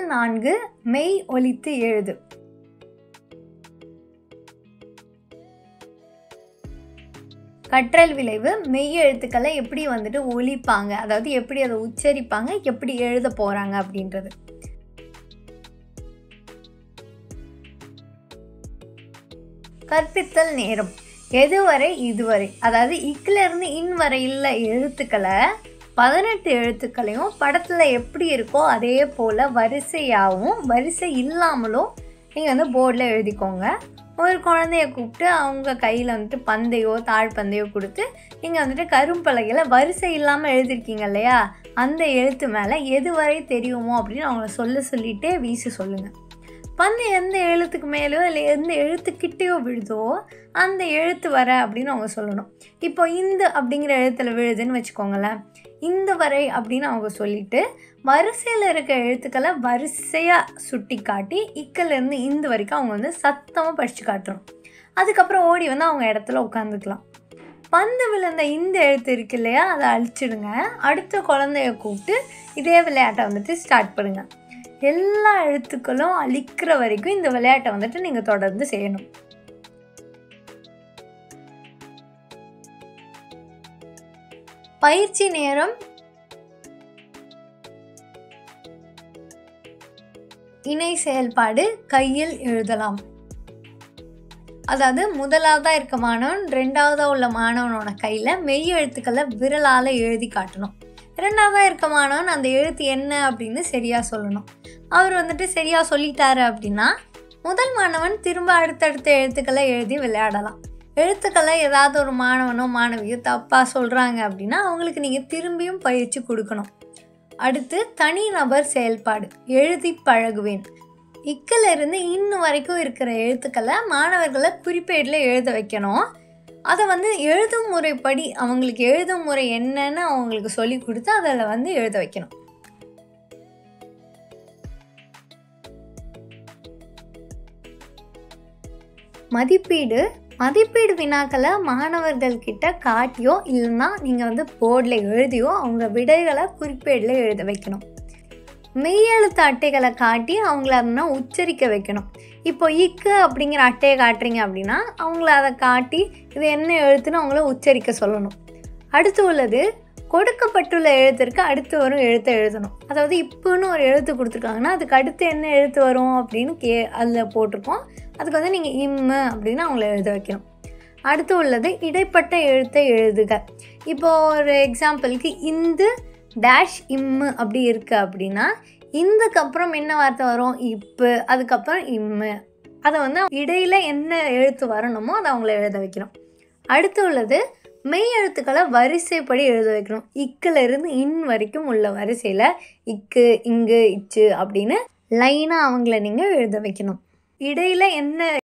நான்கு மெய் ஒலித்து எழுது கற்றல் விளைவு மெய் எழுத்துக்களை எப்படி வந்துட்டு ஒலிப்பாங்க அதாவது எப்படி அதை உச்சரிப்பாங்க எப்படி எழுத போகிறாங்க அப்படின்றது கற்பித்தல் நேரம் எதுவரை இதுவரை அதாவது இக்கில் இருந்து இன் வரை உள்ள எழுத்துக்களை பதினெட்டு எழுத்துக்களையும் படத்தில் எப்படி இருக்கோ அதே போல் வரிசையாகவும் வரிசை இல்லாமலும் நீங்கள் வந்து போர்டில் எழுதிக்கோங்க ஒரு குழந்தைய கூப்பிட்டு அவங்க கையில் வந்துட்டு பந்தையோ தாழ்பந்தையோ கொடுத்து நீங்கள் வந்துட்டு கரும்பலகையில் வரிசை இல்லாமல் எழுதிருக்கீங்க இல்லையா அந்த எழுத்து மேலே எது வரை தெரியுமோ அப்படின்னு அவங்கள சொல்ல சொல்லிகிட்டே வீச சொல்லுங்கள் பந்து எந்த எழுத்துக்கு மேலேயோ இல்லை எந்த எழுத்துக்கிட்டேயோ விழுதோ அந்த எழுத்து வர அப்படின்னு அவங்க சொல்லணும் இப்போ இந்த அப்படிங்கிற எழுத்தில் விழுதுன்னு வச்சுக்கோங்களேன் இந்த வரை அப்படின்னு அவங்க சொல்லிட்டு வரிசையில் இருக்க எழுத்துக்களை வரிசையாக சுட்டி காட்டி இக்கலேருந்து இந்த வரைக்கும் அவங்க வந்து சத்தமாக படித்து காட்டணும் அதுக்கப்புறம் ஓடி வந்து அவங்க இடத்துல உட்காந்துக்கலாம் பந்து விழுந்த இந்த எழுத்து இருக்கு இல்லையா அதை அழிச்சிடுங்க அடுத்த குழந்தைய கூப்பிட்டு இதே விளையாட்டை வந்துட்டு ஸ்டார்ட் பண்ணுங்கள் எல்லா எழுத்துக்களும் அழிக்கிற வரைக்கும் இந்த விளையாட்டை வந்துட்டு நீங்கள் தொடர்ந்து செய்யணும் பயிற்சி நேரம் இணை செயல்பாடு கையில் எழுதலாம் அதாவது முதலாவதாக இருக்க மாணவன் ரெண்டாவதாக உள்ள மாணவனோட கையில் மெய் எழுத்துக்களை விரலால் எழுதி காட்டணும் ரெண்டாவதாக இருக்க மாணவன் அந்த எழுத்து என்ன அப்படின்னு சரியாக சொல்லணும் அவர் வந்துட்டு சரியாக சொல்லிட்டாரு அப்படின்னா முதல் மாணவன் திரும்ப அடுத்தடுத்த எழுத்துக்களை எழுதி விளையாடலாம் எழுத்துக்களை ஏதாவது ஒரு மாணவனோ மாணவியோ தப்பாக சொல்கிறாங்க அப்படின்னா அவங்களுக்கு நீங்கள் திரும்பியும் பயிற்சி கொடுக்கணும் அடுத்து தனிநபர் செயல்பாடு எழுதி பழகுவேன் இக்கில் இருந்து இன்னும் வரைக்கும் இருக்கிற எழுத்துக்களை மாணவர்களை குறிப்பேடில் எழுத வைக்கணும் அதை வந்து எழுதும் முறைப்படி அவங்களுக்கு எழுதும் முறை என்னன்னு அவங்களுக்கு சொல்லி கொடுத்து அதில் வந்து எழுத வைக்கணும் மதிப்பீடு மதிப்பீடு வினாக்களை மாணவர்கள் கிட்ட காட்டியோ இல்லைன்னா நீங்கள் வந்து போர்டில் எழுதியோ அவங்க விடைகளை குறிப்பேடில் எழுத வைக்கணும் மெய்யெழுத்து அட்டைகளை காட்டி அவங்கள அதனால் உச்சரிக்க வைக்கணும் இப்போ இக்கு அப்படிங்கிற அட்டையை காட்டுறீங்க அப்படின்னா அவங்கள அதை காட்டி இது என்ன எழுத்துன்னு அவங்கள உச்சரிக்க சொல்லணும் அடுத்து உள்ளது கொடுக்கப்பட்டுள்ள எழுத்திற்கு அடுத்து வரும் எழுத்தை எழுதணும் அதாவது இப்போன்னு ஒரு எழுத்து கொடுத்துருக்காங்கன்னா அதுக்கு அடுத்து என்ன எழுத்து வரும் அப்படின்னு கே அதில் போட்டிருக்கோம் அதுக்கு வந்து நீங்கள் இம்மு அப்படின்னு அவங்கள எழுத வைக்கணும் அடுத்து உள்ளது இடைப்பட்ட எழுத்தை எழுதுக இப்போ ஒரு எக்ஸாம்பிளுக்கு இந்து டேஷ் இம்மு அப்படி இருக்குது அப்படின்னா இந்துக்கு அப்புறம் என்ன வார்த்தை வரும் இப்பு அதுக்கப்புறம் இம்மு அதை வந்து இடையில் என்ன எழுத்து வரணுமோ அதை அவங்கள எழுத வைக்கணும் அடுத்து உள்ளது மெய் எழுத்துக்களை வரிசைப்படி எழுத வைக்கணும் இக்கில் இருந்து இன் வரைக்கும் உள்ள வரிசையில் இக்கு இங்கு இச்சு அப்படின்னு லைனாக அவங்கள நீங்கள் எழுத வைக்கணும் இடையில் என்ன